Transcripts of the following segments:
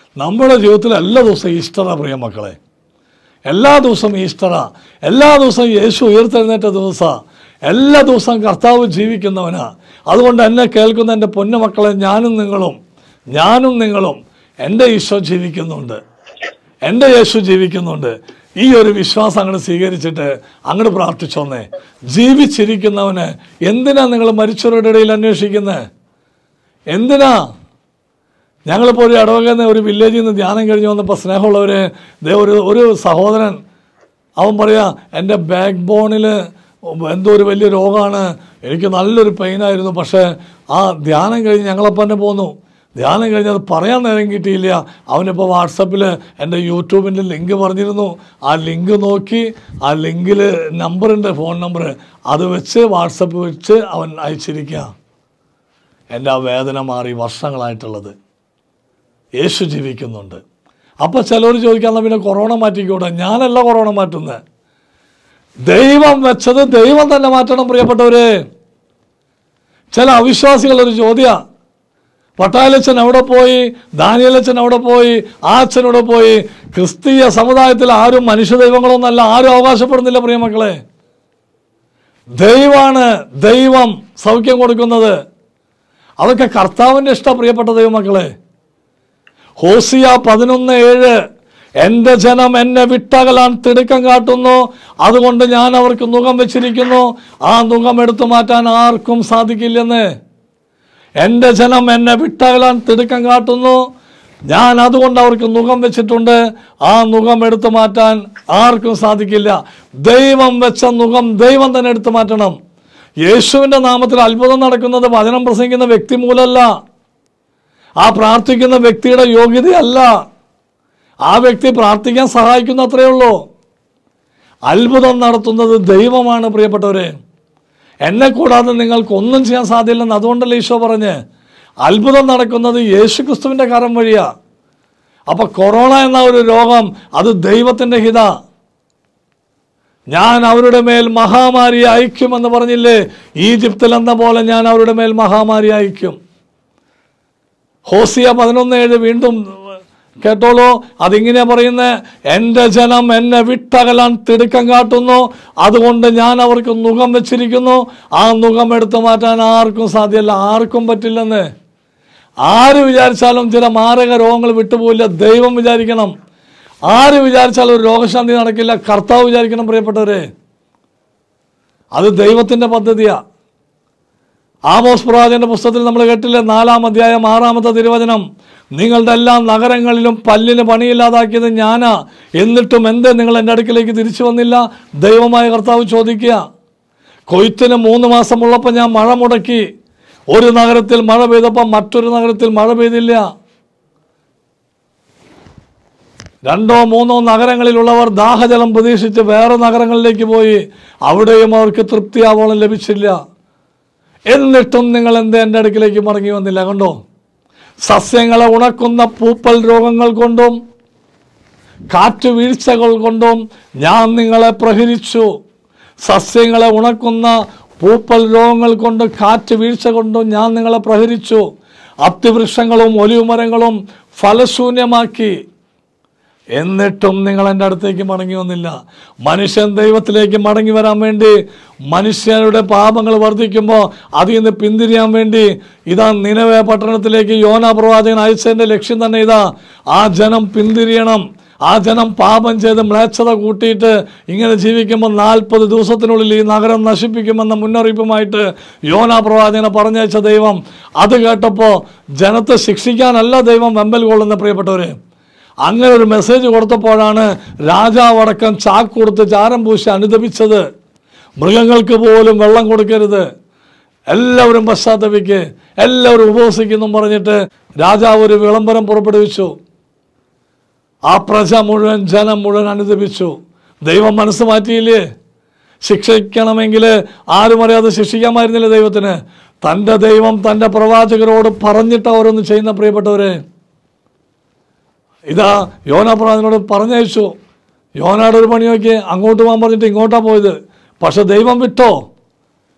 നമ്മുടെ ജീവിതത്തിൽ എല്ലാ ദിവസവും ഈസ്റ്ററാ പ്രിയ മക്കളെ എല്ലാ ദിവസവും ഈസ്റ്ററാ എല്ലാ ദിവസവും യേശു ഉയർത്തെഴുന്നേറ്റ ദിവസമാണ് എല്ലാ ദിവസവും കർത്താവ് ജീവിക്കുന്നവനാ അതുകൊണ്ട് എന്നെ കേൾക്കുന്ന എൻ്റെ പൊന്നുമക്കളെ ഞാനും നിങ്ങളും ഞാനും നിങ്ങളും എൻ്റെ ഈശോ ജീവിക്കുന്നുണ്ട് എൻ്റെ യേശു ജീവിക്കുന്നുണ്ട് ഈ ഒരു വിശ്വാസം അങ്ങോട്ട് സ്വീകരിച്ചിട്ട് അങ്ങോട്ട് പ്രാർത്ഥിച്ചോന്നേ ജീവിച്ചിരിക്കുന്നവന് എന്തിനാ നിങ്ങൾ മരിച്ചവരുടെ ഇടയിൽ അന്വേഷിക്കുന്നത് എന്തിനാ ഞങ്ങളിപ്പോൾ ഒരു ഇടവകന്ന് ഒരു വില്ലേജിൽ നിന്ന് ധ്യാനം കഴിഞ്ഞ് വന്നപ്പോൾ സ്നേഹമുള്ളവർ ദേ ഒരു ഒരു സഹോദരൻ അവൻ പറയാ എൻ്റെ ബാക്ക് ബോണിൽ എന്തോ ഒരു വലിയ രോഗമാണ് എനിക്ക് നല്ലൊരു പെയിനായിരുന്നു പക്ഷേ ആ ധ്യാനം കഴിഞ്ഞ് ഞങ്ങളപ്പം തന്നെ പോന്നു ധ്യാനം കഴിഞ്ഞ് അത് പറയാൻ നേരം കിട്ടിയില്ല അവനിപ്പോൾ വാട്സപ്പിൽ എൻ്റെ യൂട്യൂബിൻ്റെ ലിങ്ക് പറഞ്ഞിരുന്നു ആ ലിങ്ക് നോക്കി ആ ലിങ്കിൽ നമ്പറുണ്ട് ഫോൺ നമ്പർ അത് വെച്ച് വാട്സപ്പ് വെച്ച് അവൻ അയച്ചിരിക്കുക എൻ്റെ ആ വേദന മാറി വർഷങ്ങളായിട്ടുള്ളത് യേശു ജീവിക്കുന്നുണ്ട് അപ്പോൾ ചിലർ ചോദിക്കാൻ പിന്നെ കൊറോണ മാറ്റിക്കൂടെ ഞാനല്ല കൊറോണ മാറ്റുന്നത് ദൈവം വെച്ചത് ദൈവം തന്നെ മാറ്റണം പ്രിയപ്പെട്ടവര് ചില അവിശ്വാസികളൊരു ചോദ്യ വട്ടാലച്ചൻ അവിടെ പോയി ദാനിയലച്ചൻ അവിടെ പോയി ആ അച്ഛൻ അവിടെ പോയി ക്രിസ്തീയ സമുദായത്തിൽ ആരും മനുഷ്യ ദൈവങ്ങളൊന്നല്ല ആരും അവകാശപ്പെടുന്നില്ല പ്രിയമക്കളെ ദൈവാണ് ദൈവം സൗഖ്യം കൊടുക്കുന്നത് അതൊക്കെ കർത്താവിൻ്റെ ഇഷ്ടം പ്രിയപ്പെട്ട ദൈവമക്കളെ ഹോസിയ പതിനൊന്ന് ഏഴ് എൻ്റെ ജനം എന്നെ വിട്ടകലാൻ തിടുക്കം കാട്ടുന്നു അതുകൊണ്ട് ഞാൻ അവർക്ക് മുഖം വെച്ചിരിക്കുന്നു ആ മുഖം എടുത്തു മാറ്റാൻ ആർക്കും സാധിക്കില്ലെന്ന് എൻ്റെ ജനം എന്നെ വിട്ടകലാൻ തിടുക്കം കാട്ടുന്നു ഞാൻ അതുകൊണ്ട് അവർക്ക് മുഖം വെച്ചിട്ടുണ്ട് ആ മുഖം എടുത്തു മാറ്റാൻ ആർക്കും സാധിക്കില്ല ദൈവം വെച്ച മുഖം ദൈവം തന്നെ എടുത്തു മാറ്റണം യേശുവിൻ്റെ നാമത്തിൽ അത്ഭുതം നടക്കുന്നത് വചനം പ്രസംഗിക്കുന്ന വ്യക്തി മൂലമല്ല ആ പ്രാർത്ഥിക്കുന്ന വ്യക്തിയുടെ യോഗ്യതയല്ല ആ വ്യക്തി പ്രാർത്ഥിക്കാൻ സഹായിക്കുന്ന അത്രയേ ഉള്ളൂ അത്ഭുതം നടത്തുന്നത് ദൈവമാണ് പ്രിയപ്പെട്ടവരെ എന്നെ കൂടാതെ നിങ്ങൾക്കൊന്നും ചെയ്യാൻ സാധ്യമില്ലെന്ന് അതുകൊണ്ടല്ലേ ഈശോ പറഞ്ഞ് അത്ഭുതം നടക്കുന്നത് യേശു ക്രിസ്തുവിൻ്റെ കരം വഴിയാ അപ്പൊ കൊറോണ എന്ന ഒരു രോഗം അത് ദൈവത്തിൻ്റെ ഹിത ഞാൻ അവരുടെ മേൽ മഹാമാരി അയക്കുമെന്ന് പറഞ്ഞില്ലേ ഈജിപ്തിൽ എന്ന പോലെ ഞാൻ അവരുടെ മേൽ മഹാമാരി അയക്കും ഹോസിയ പതിനൊന്ന് ഏഴ് വീണ്ടും കേട്ടോളൂ അതിങ്ങനെ പറയുന്നത് എൻ്റെ ജനം എന്നെ വിട്ടകലാൻ തിടുക്കം കാട്ടുന്നു അതുകൊണ്ട് ഞാൻ അവർക്ക് മുഖം വെച്ചിരിക്കുന്നു ആ മുഖം എടുത്തു മാറ്റാൻ ആർക്കും സാധ്യമല്ല ആർക്കും പറ്റില്ലെന്ന് ആര് വിചാരിച്ചാലും ചില മാരക രോഗങ്ങൾ വിട്ടുപോയില്ല ദൈവം വിചാരിക്കണം ആര് വിചാരിച്ചാലും ഒരു രോഗശാന്തി നടക്കില്ല കർത്താവ് വിചാരിക്കണം പ്രിയപ്പെട്ടവരെ അത് ദൈവത്തിൻ്റെ പദ്ധതിയാണ് ആമോസ് പ്രവാചകന്റെ പുസ്തകത്തിൽ നമ്മൾ കേട്ടില്ലേ നാലാം അധ്യായം ആറാമത്തെ തിരുവചനം നിങ്ങളുടെ എല്ലാ നഗരങ്ങളിലും പല്ലിന് പണിയില്ലാതാക്കിയത് ഞാനാ എന്നിട്ടും എന്തേ നിങ്ങൾ എൻ്റെ അടുക്കിലേക്ക് തിരിച്ചു വന്നില്ല ദൈവമായ കർത്താവ് ചോദിക്കുക കൊയ്ത്തിന് മൂന്ന് മാസമുള്ളപ്പോൾ ഞാൻ മഴ മുടക്കി ഒരു നഗരത്തിൽ മഴ പെയ്തപ്പോൾ മറ്റൊരു നഗരത്തിൽ മഴ പെയ്തില്ല രണ്ടോ മൂന്നോ നഗരങ്ങളിലുള്ളവർ ദാഹജലം പ്രതീക്ഷിച്ച് വേറെ നഗരങ്ങളിലേക്ക് പോയി അവിടെയും അവർക്ക് തൃപ്തിയാവോളം ലഭിച്ചില്ല എന്നിട്ടും നിങ്ങൾ എന്തേ എൻ്റെ അടുക്കിലേക്ക് മടങ്ങി വന്നില്ല കണ്ടോ സസ്യങ്ങളെ ഉണക്കുന്ന പൂപ്പൽ രോഗങ്ങൾ കൊണ്ടും കാറ്റ് വീഴ്ചകൾ കൊണ്ടും ഞാൻ നിങ്ങളെ പ്രഹരിച്ചു സസ്യങ്ങളെ ഉണക്കുന്ന പൂപ്പൽ രോഗങ്ങൾ കൊണ്ട് കാറ്റ് വീഴ്ച കൊണ്ടും ഞാൻ നിങ്ങളെ പ്രഹരിച്ചു അത്തിവൃക്ഷങ്ങളും ഒലിവുമരങ്ങളും ഫലശൂന്യമാക്കി എന്നിട്ടും നിങ്ങൾ എൻ്റെ അടുത്തേക്ക് മടങ്ങി വന്നില്ല മനുഷ്യൻ ദൈവത്തിലേക്ക് മടങ്ങി വരാൻ വേണ്ടി മനുഷ്യരുടെ പാപങ്ങൾ വർദ്ധിക്കുമ്പോൾ അതിൽ നിന്ന് പിന്തിരിയാൻ വേണ്ടി ഇതാ നിലവേ പട്ടണത്തിലേക്ക് യോന പ്രവാചകൻ അയച്ചതിൻ്റെ ലക്ഷ്യം തന്നെ ഇതാ ആ ജനം പിന്തിരിയണം ആ ജനം പാപം ചെയ്ത് മ്ലേച്ഛത കൂട്ടിയിട്ട് ഇങ്ങനെ ജീവിക്കുമ്പോൾ നാൽപ്പത് ദിവസത്തിനുള്ളിൽ ഈ നഗരം നശിപ്പിക്കുമെന്ന മുന്നറിയിപ്പുമായിട്ട് യോന പ്രവാചകനെ പറഞ്ഞയച്ച ദൈവം അത് കേട്ടപ്പോൾ ജനത്തെ ശിക്ഷിക്കാനല്ല ദൈവം വെമ്പൽ കൊള്ളുന്ന പ്രിയപ്പെട്ടവരെ അങ്ങനെ ഒരു മെസ്സേജ് കൊടുത്തപ്പോഴാണ് രാജാവടക്കം ചാക്ക് കൊടുത്ത് ചാരം പൂശി അനുദപിച്ചത് മൃഗങ്ങൾക്ക് പോലും വെള്ളം കൊടുക്കരുത് എല്ലാവരും പശ്ചാത്തപിക്ക് എല്ലാവരും ഉപവസിക്കുന്നു പറഞ്ഞിട്ട് രാജാവ് ഒരു വിളംബരം പുറപ്പെടുവിച്ചു ആ പ്രജ മുഴുവൻ ജനം മുഴുവൻ അനുദപിച്ചു ദൈവം മനസ്സ് മാറ്റിയില്ലേ ശിക്ഷിക്കണമെങ്കിൽ ആരും അറിയാതെ ശിക്ഷിക്കാമായിരുന്നില്ല ദൈവത്തിന് തൻ്റെ ദൈവം തൻ്റെ പ്രവാചകരോട് പറഞ്ഞിട്ട് അവരൊന്ന് ചെയ്യുന്ന പ്രിയപ്പെട്ടവരെ ഇതാ യോന പ്രവാചകനോട് പറഞ്ഞയച്ചു യോനയുടെ ഒരു പണി നോക്കി അങ്ങോട്ട് പോകാൻ പറഞ്ഞിട്ട് ഇങ്ങോട്ടാ പോയത് പക്ഷെ ദൈവം വിട്ടോ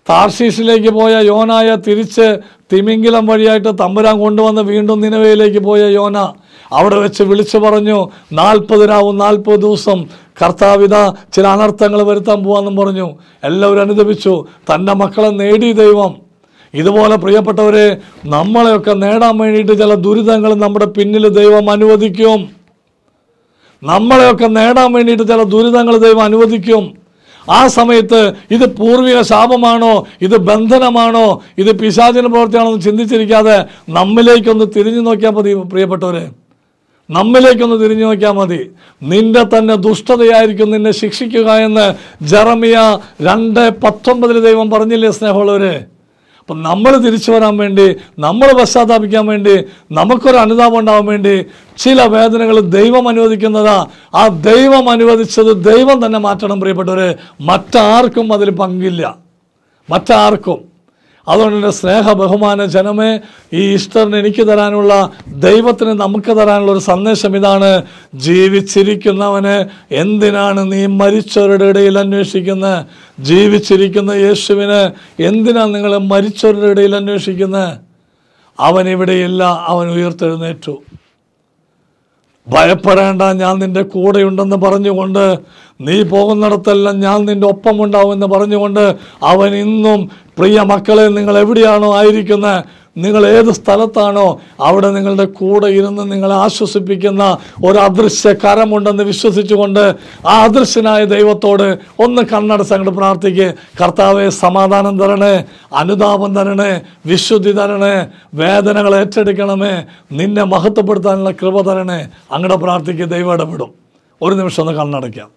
താർശീഷിലേക്ക് പോയ യോനായ തിരിച്ച് തിമിംഗിലം വഴിയായിട്ട് തമ്പുരാൻ കൊണ്ടുവന്ന് വീണ്ടും നിലവയിലേക്ക് പോയ യോന അവിടെ വെച്ച് വിളിച്ചു പറഞ്ഞു നാൽപ്പത് രാവും നാൽപ്പത് ദിവസം കർത്താവിത ചില അനർത്ഥങ്ങൾ വരുത്താൻ പോവാന്നും പറഞ്ഞു എല്ലാവരും അനുദപിച്ചു തൻ്റെ മക്കളെ നേടി ദൈവം ഇതുപോലെ പ്രിയപ്പെട്ടവരെ നമ്മളെയൊക്കെ നേടാൻ വേണ്ടിയിട്ട് ചില ദുരിതങ്ങൾ നമ്മുടെ പിന്നിൽ ദൈവം അനുവദിക്കും നമ്മളെയൊക്കെ നേടാൻ വേണ്ടിയിട്ട് ചില ദുരിതങ്ങൾ ദൈവം അനുവദിക്കും ആ സമയത്ത് ഇത് പൂർവിക ശാപമാണോ ഇത് ബന്ധനമാണോ ഇത് പിശാചിന് പ്രവർത്തിയാണോ എന്ന് ചിന്തിച്ചിരിക്കാതെ നമ്മിലേക്കൊന്ന് തിരിഞ്ഞു നോക്കിയാൽ മതി പ്രിയപ്പെട്ടവരെ നമ്മിലേക്കൊന്ന് തിരിഞ്ഞു നോക്കിയാൽ മതി നിന്റെ തന്നെ ദുഷ്ടതയായിരിക്കും നിന്നെ ശിക്ഷിക്കുക എന്ന് ജറമിയ രണ്ട് പത്തൊമ്പതിൽ ദൈവം പറഞ്ഞില്ലേ സ്നേഹമുള്ളവരെ അപ്പം നമ്മൾ തിരിച്ചു വരാൻ വേണ്ടി നമ്മൾ പശ്ചാത്താപിക്കാൻ വേണ്ടി നമുക്കൊരു അനുതാപം ഉണ്ടാവാൻ വേണ്ടി ചില വേദനകൾ ദൈവം അനുവദിക്കുന്നതാ ആ ദൈവം അനുവദിച്ചത് ദൈവം തന്നെ മാറ്റണം പ്രിയപ്പെട്ടവരെ മറ്റാർക്കും അതിൽ പങ്കില്ല മറ്റാർക്കും അതുകൊണ്ട് എൻ്റെ സ്നേഹ ബഹുമാന ജനമേ ഈ ഈസ്റ്ററിന് എനിക്ക് തരാനുള്ള ദൈവത്തിന് നമുക്ക് തരാനുള്ള ഒരു സന്ദേശം ഇതാണ് ജീവിച്ചിരിക്കുന്നവന് എന്തിനാണ് നീ മരിച്ചവരുടെ ഇടയിൽ അന്വേഷിക്കുന്നത് ജീവിച്ചിരിക്കുന്ന യേശുവിന് എന്തിനാണ് നിങ്ങൾ മരിച്ചവരുടെ ഇടയിൽ അന്വേഷിക്കുന്നത് അവൻ ഇവിടെയില്ല അവൻ ഉയർത്തെഴുന്നേറ്റു ഭയപ്പെടേണ്ട ഞാൻ നിന്റെ കൂടെയുണ്ടെന്ന് പറഞ്ഞുകൊണ്ട് നീ പോകുന്നിടത്തെല്ലാം ഞാൻ നിന്റെ ഒപ്പമുണ്ടാവുമെന്ന് പറഞ്ഞുകൊണ്ട് അവൻ ഇന്നും പ്രിയ മക്കളെ നിങ്ങൾ എവിടെയാണോ ആയിരിക്കുന്നത് നിങ്ങൾ ഏത് സ്ഥലത്താണോ അവിടെ നിങ്ങളുടെ കൂടെ ഇരുന്ന് നിങ്ങളെ ആശ്വസിപ്പിക്കുന്ന ഒരു അദൃശ്യ കരമുണ്ടെന്ന് വിശ്വസിച്ചുകൊണ്ട് ആ അദൃശ്യനായ ദൈവത്തോട് ഒന്ന് കണ്ണടച്ച് അങ്ങോട്ട് പ്രാർത്ഥിക്കുക കർത്താവെ സമാധാനം തരണേ അനുതാപം തരണേ വിശുദ്ധി തരണേ വേദനകൾ ഏറ്റെടുക്കണമേ നിന്നെ മഹത്വപ്പെടുത്താനുള്ള കൃപ തരണേ അങ്ങോട്ട് പ്രാർത്ഥിക്കുക ദൈവം ഇടപെടും ഒരു നിമിഷം ഒന്ന് കണ്ണടയ്ക്കാം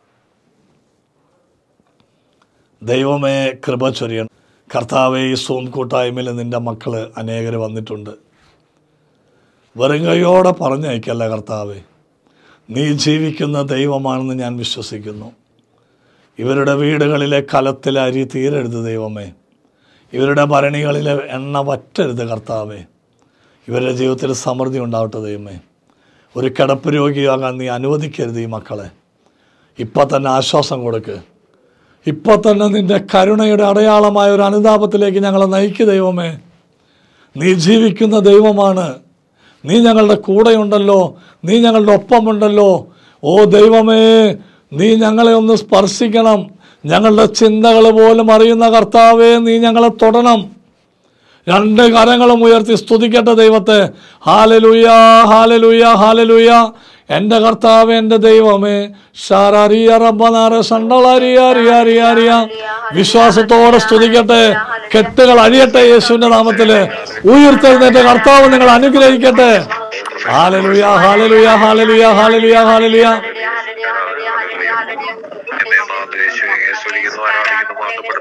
ദൈവമേ കൃപ ചൊരിയണം കർത്താവെ ഈ സൂം കൂട്ടായ്മയിൽ നിൻ്റെ മക്കൾ അനേകർ വന്നിട്ടുണ്ട് വെറും കൈയോടെ പറഞ്ഞയക്കല്ല കർത്താവെ നീ ജീവിക്കുന്ന ദൈവമാണെന്ന് ഞാൻ വിശ്വസിക്കുന്നു ഇവരുടെ വീടുകളിലെ കലത്തിലെ അരി തീരരുത് ദൈവമേ ഇവരുടെ ഭരണികളിലെ എണ്ണ വറ്റരുത് കർത്താവെ ഇവരുടെ ജീവിതത്തിൽ സമൃദ്ധി ഉണ്ടാവട്ടെ ദൈവമേ ഒരു കിടപ്പ് രോഗിയാകാൻ നീ അനുവദിക്കരുത് ഈ മക്കളെ ഇപ്പം തന്നെ ആശ്വാസം കൊടുക്ക് ഇപ്പം തന്നെ നിന്റെ കരുണയുടെ അടയാളമായ ഒരു അനുതാപത്തിലേക്ക് ഞങ്ങളെ നയിക്കു ദൈവമേ നീ ജീവിക്കുന്ന ദൈവമാണ് നീ ഞങ്ങളുടെ കൂടെയുണ്ടല്ലോ നീ ഞങ്ങളുടെ ഒപ്പമുണ്ടല്ലോ ഓ ദൈവമേ നീ ഞങ്ങളെ ഒന്ന് സ്പർശിക്കണം ഞങ്ങളുടെ ചിന്തകൾ പോലും അറിയുന്ന കർത്താവേ നീ ഞങ്ങളെ തൊടണം രണ്ട് കരങ്ങളും ഉയർത്തി സ്തുതിക്കട്ടെ ദൈവത്തെ ഹാലലുയ ഹാലലുയ ഹാലലുയ എൻ്റെ കർത്താവ് എൻ്റെ ദൈവമേ ഷാറിയ റബ്ബനാര സണ്ടളറിയ അറിയ അറിയ അറിയ വിശ്വാസത്തോടെ സ്തുതിക്കട്ടെ കെട്ടുകൾ അഴിയട്ടെ യേശുവിൻ്റെ നാമത്തില് ഉയർത്തെഴുന്നേറ്റ കർത്താവ് നിങ്ങൾ അനുഗ്രഹിക്കട്ടെ ഹാലലുയ ഹാലലുയ ഹാലലുയ ഹാലലുയ ഹാലലുയ എന്നെ മാത്രം യേശുവിനെ സ്തുതിക്കുന്നു ആരാധിക്കുന്നു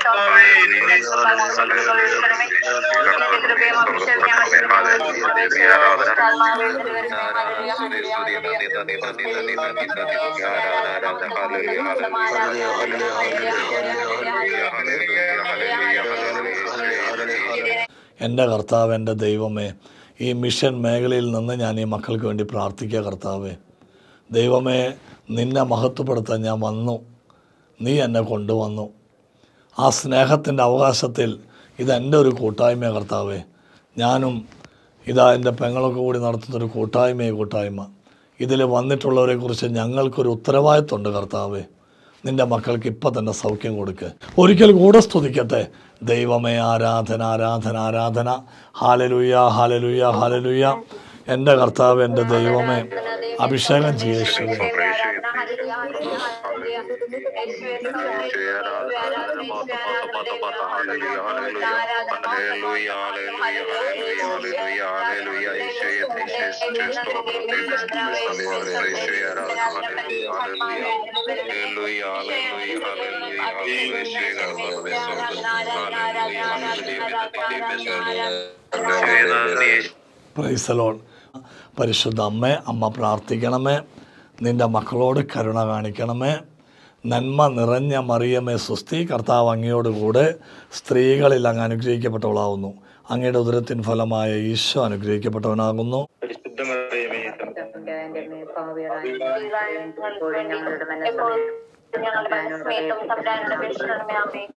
എൻ്റെ കർത്താവ് എൻ്റെ ദൈവമേ ഈ മിഷൻ മേഖലയിൽ നിന്ന് ഞാൻ ഈ മക്കൾക്ക് വേണ്ടി പ്രാർത്ഥിക്കുക കർത്താവേ ദൈവമേ നിന്നെ മഹത്വപ്പെടുത്താൻ ഞാൻ വന്നു നീ എന്നെ കൊണ്ടുവന്നു ആ സ്നേഹത്തിൻ്റെ അവകാശത്തിൽ ഇതെൻ്റെ ഒരു കൂട്ടായ്മ കർത്താവേ ഞാനും ഇതാ എൻ്റെ പെങ്ങളൊക്കെ കൂടി നടത്തുന്നൊരു കൂട്ടായ്മയെ കൂട്ടായ്മ ഇതിൽ വന്നിട്ടുള്ളവരെക്കുറിച്ച് ഞങ്ങൾക്കൊരു ഉത്തരവാദിത്വമുണ്ട് കർത്താവേ നിൻ്റെ മക്കൾക്ക് ഇപ്പം തന്നെ സൗഖ്യം കൊടുക്ക് ഒരിക്കൽ കൂടെ സ്തുതിക്കട്ടെ ദൈവമേ ആരാധന ആരാധന ആരാധന ഹാലലുയ ഹാലലുയ ഹാലലുയ എൻ്റെ കർത്താവ് എൻ്റെ ദൈവമേ അഭിഷേകം ചെയ്യേശുവേ പ്രൈസലോൺ പരിശുദ്ധ അമ്മേ അമ്മ പ്രാർത്ഥിക്കണമേ നിൻ്റെ മക്കളോട് കരുണ കാണിക്കണമേ നന്മ നിറഞ്ഞ മറിയമേ സുസ്തി കർത്താവ് അങ്ങയോടുകൂടെ സ്ത്രീകളിൽ അങ്ങ് അനുഗ്രഹിക്കപ്പെട്ടവളാവുന്നു അങ്ങയുടെ ഉദരത്തിൻ ഫലമായ ഈശോ അനുഗ്രഹിക്കപ്പെട്ടവനാകുന്നു ഞങ്ങളുടെ മനസ്സിൽ ഞങ്ങളുടെ മനസ്സിൽ